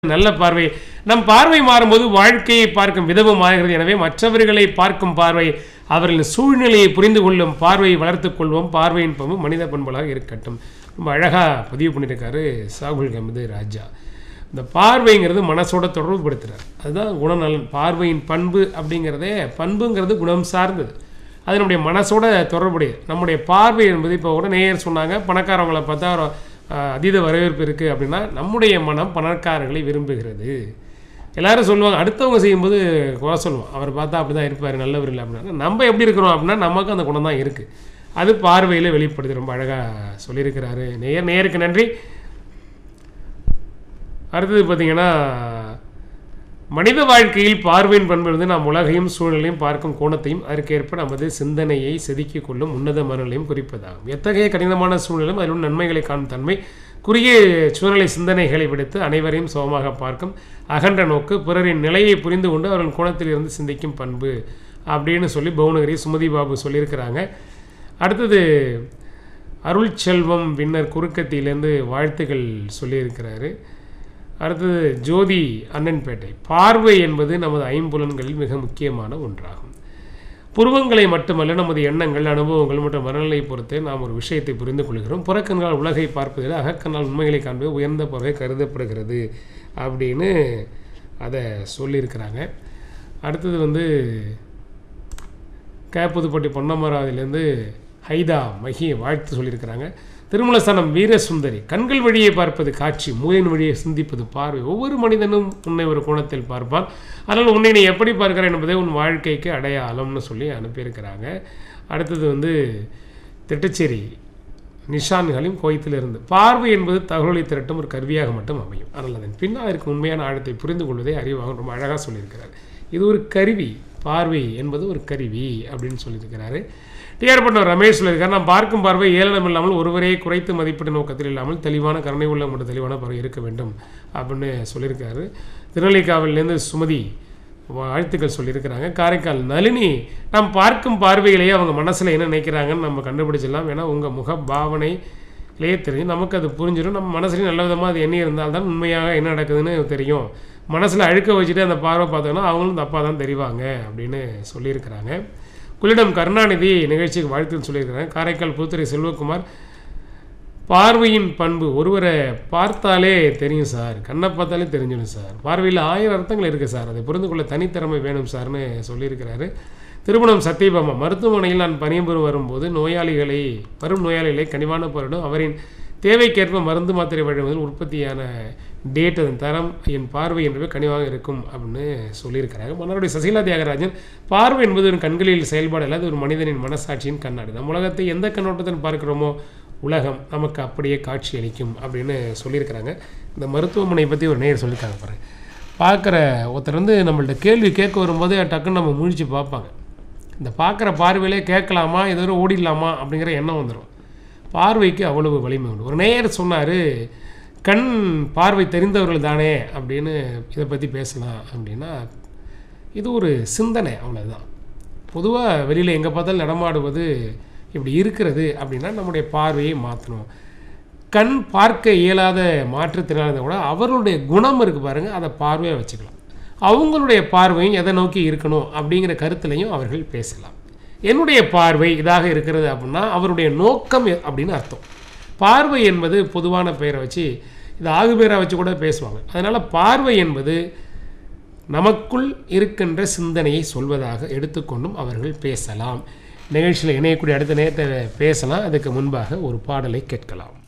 நல்ல பார்வை நம் பார்வை மாறும்போது வாழ்க்கையை பார்க்கும் விதமும் மாறுகிறது எனவே மற்றவர்களை பார்க்கும் பார்வை அவர்களின் சூழ்நிலையை புரிந்து கொள்ளும் பார்வையை வளர்த்துக் கொள்வோம் பார்வையின் பண்பு மனித பண்புகளாக இருக்கட்டும் ரொம்ப அழகாக பதிவு பண்ணியிருக்காரு சாகுல் கமது ராஜா இந்த பார்வைங்கிறது மனசோட தொடர்பு படுத்துறார் அதுதான் குணநலன் பார்வையின் பண்பு அப்படிங்கிறதே பண்புங்கிறது குணம் சார்ந்தது அது நம்முடைய மனசோட தொடர்புடையது நம்முடைய பார்வை என்பது இப்போ கூட நேயர் சொன்னாங்க பணக்காரவங்களை பார்த்தா ஒரு, அஹ், அதீத வரவேற்பு இருக்குது அப்படின்னா நம்முடைய மனம் பணக்காரர்களை விரும்புகிறது எல்லாரும் சொல்லுவாங்க அடுத்தவங்க செய்யும்போது குறை சொல்லுவோம் அவர் பார்த்தா அப்படி தான் இருப்பார் நல்லவர் இல்லை அப்படின்னா நம்ம எப்படி இருக்கிறோம் அப்படின்னா நமக்கு அந்த குணம் தான் இருக்குது அது பார்வையில் வெளிப்படுது ரொம்ப அழகாக சொல்லியிருக்கிறாரு நேயர் நேயருக்கு நன்றி அடுத்தது பார்த்தீங்கன்னா மனித வாழ்க்கையில் பார்வையின் பண்பு வந்து நாம் உலகையும் சூழலையும் பார்க்கும் கோணத்தையும் அதற்கேற்ப நமது சிந்தனையை செதுக்கிக் கொள்ளும் உன்னத மனநிலையும் குறிப்பதாகும் எத்தகைய கடினமான சூழலும் அதில் உள்ள நன்மைகளை காணும் தன்மை குறுகிய சூழ்நிலை சிந்தனைகளை விடுத்து அனைவரையும் சமமாக பார்க்கும் அகன்ற நோக்கு பிறரின் நிலையை புரிந்து கொண்டு அவர்கள் கோணத்தில் இருந்து சிந்திக்கும் பண்பு அப்படின்னு சொல்லி பவுனகிரி சுமதி பாபு சொல்லியிருக்கிறாங்க அடுத்தது அருள் செல்வம் வின்னர் குறுக்கத்திலேருந்து வாழ்த்துக்கள் சொல்லியிருக்கிறாரு அடுத்தது ஜோதி அண்ணன்பேட்டை பார்வை என்பது நமது ஐம்புலன்களில் மிக முக்கியமான ஒன்றாகும் புருவங்களை மட்டுமல்ல நமது எண்ணங்கள் அனுபவங்கள் மற்றும் மனநிலை பொறுத்து நாம் ஒரு விஷயத்தை புரிந்து கொள்கிறோம் புறக்கண்ணால் உலகை பார்ப்பதில் அகக்கண்ணால் உண்மைகளை காண்பது உயர்ந்த பொருளை கருதப்படுகிறது அப்படின்னு அதை சொல்லியிருக்கிறாங்க அடுத்தது வந்து கேப்புதுப்பட்டி பொன்னமராதிலேருந்து ஹைதா மகி வாழ்த்து சொல்லியிருக்கிறாங்க திருமலஸ்தானம் வீரசுந்தரி கண்கள் வழியே பார்ப்பது காட்சி மூலின் வழியே சிந்திப்பது பார்வை ஒவ்வொரு மனிதனும் உன்னை ஒரு கோணத்தில் பார்ப்பான் அதனால் உன்னை நீ எப்படி பார்க்கிறாய் என்பதே உன் வாழ்க்கைக்கு அடையாளம்னு சொல்லி அனுப்பியிருக்கிறாங்க அடுத்தது வந்து திட்டச்சேரி நிஷான்களையும் கோயத்திலிருந்து பார்வை என்பது தகவலை திரட்டும் ஒரு கருவியாக மட்டும் அமையும் ஆனால் அதன் பின்னால் இருக்கும் உண்மையான ஆழத்தை புரிந்து கொள்வதே அறிவாக ரொம்ப அழகாக சொல்லியிருக்கிறார் இது ஒரு கருவி பார்வை என்பது ஒரு கருவி அப்படின்னு சொல்லியிருக்கிறாரு டிஆர் பட்டம் ரமேஷ் சொல்லியிருக்காரு நான் பார்க்கும் பார்வை ஏளனம் இல்லாமல் ஒருவரே குறைத்து மதிப்பீடு நோக்கத்தில் இல்லாமல் தெளிவான கருணை உள்ள மற்றும் தெளிவான பார்வை இருக்க வேண்டும் அப்படின்னு சொல்லியிருக்காரு திருநெல்லிக்காவிலேருந்து சுமதி வாழ்த்துக்கள் சொல்லியிருக்கிறாங்க காரைக்கால் நளினி நாம் பார்க்கும் பார்வையிலேயே அவங்க மனசில் என்ன நினைக்கிறாங்கன்னு நம்ம கண்டுபிடிச்சிடலாம் ஏன்னா உங்கள் முக பாவனையிலேயே தெரியும் நமக்கு அது புரிஞ்சிடும் நம்ம மனசுலையும் நல்ல விதமாக அது எண்ணி இருந்தால் தான் உண்மையாக என்ன நடக்குதுன்னு தெரியும் மனசில் அழுக்க வச்சுட்டு அந்த பார்வை பார்த்தோன்னா அவங்களும் தப்பாக தான் தெரிவாங்க அப்படின்னு சொல்லியிருக்கிறாங்க குள்ளிடம் கருணாநிதி நிகழ்ச்சிக்கு வாழ்த்துன்னு சொல்லியிருக்கிறாங்க காரைக்கால் புதுத்துறை செல்வகுமார் பார்வையின் பண்பு ஒருவரை பார்த்தாலே தெரியும் சார் கண்ணை பார்த்தாலே தெரிஞ்சிடும் சார் பார்வையில் ஆயிரம் அர்த்தங்கள் இருக்குது சார் அதை புரிந்து கொள்ள தனித்திறமை வேணும் சார்னு சொல்லியிருக்கிறாரு திருமணம் சத்தியபாமா மருத்துவமனையில் நான் பணிபுரிந்து வரும்போது நோயாளிகளை வரும் நோயாளிகளை கனிவான பொருளும் அவரின் தேவைக்கேற்ப மருந்து மாத்திரை வழங்குவதில் உற்பத்தியான டேட் அதன் தரம் என் பார்வை என்பவை கனிவாக இருக்கும் அப்படின்னு சொல்லியிருக்கிறாங்க மன்னருடைய சசிகலா தியாகராஜன் பார்வை என்பது ஒரு கண்களில் செயல்பாடு அல்லது ஒரு மனிதனின் மனசாட்சியின் கண்ணாடி நம் உலகத்தை எந்த கண்ணோட்டத்தில் பார்க்கிறோமோ உலகம் நமக்கு அப்படியே காட்சி அளிக்கும் அப்படின்னு சொல்லியிருக்கிறாங்க இந்த மருத்துவமனை பற்றி ஒரு நேர் சொல்லியிருக்காங்க பாருங்க பார்க்குற ஒருத்தர் வந்து நம்மள்ட்ட கேள்வி கேட்க வரும்போது டக்குன்னு நம்ம முழிச்சு பார்ப்பாங்க இந்த பார்க்குற பார்வையிலே கேட்கலாமா ஏதோ ஒரு ஓடிடலாமா அப்படிங்கிற எண்ணம் வந்துடும் பார்வைக்கு அவ்வளவு வலிமை உண்டு ஒரு நேயர் சொன்னார் கண் பார்வை தெரிந்தவர்கள் தானே அப்படின்னு இதை பற்றி பேசலாம் அப்படின்னா இது ஒரு சிந்தனை அவ்வளோதான் பொதுவாக வெளியில் எங்கே பார்த்தாலும் நடமாடுவது இப்படி இருக்கிறது அப்படின்னா நம்முடைய பார்வையை மாற்றணும் கண் பார்க்க இயலாத மாற்றுத்திறனாளதை கூட அவர்களுடைய குணம் இருக்குது பாருங்கள் அதை பார்வையாக வச்சுக்கலாம் அவங்களுடைய பார்வையும் எதை நோக்கி இருக்கணும் அப்படிங்கிற கருத்துலையும் அவர்கள் பேசலாம் என்னுடைய பார்வை இதாக இருக்கிறது அப்படின்னா அவருடைய நோக்கம் எ- அப்படின்னு அர்த்தம் பார்வை என்பது பொதுவான பெயரை வச்சு இது ஆகு பேரை வச்சு கூட பேசுவாங்க அதனால் பார்வை என்பது நமக்குள் இருக்கின்ற சிந்தனையை சொல்வதாக எடுத்துக்கொண்டும் அவர்கள் பேசலாம் நிகழ்ச்சியில் இணையக்கூடிய அடுத்த நேரத்தை பேசலாம் அதுக்கு முன்பாக ஒரு பாடலை கேட்கலாம்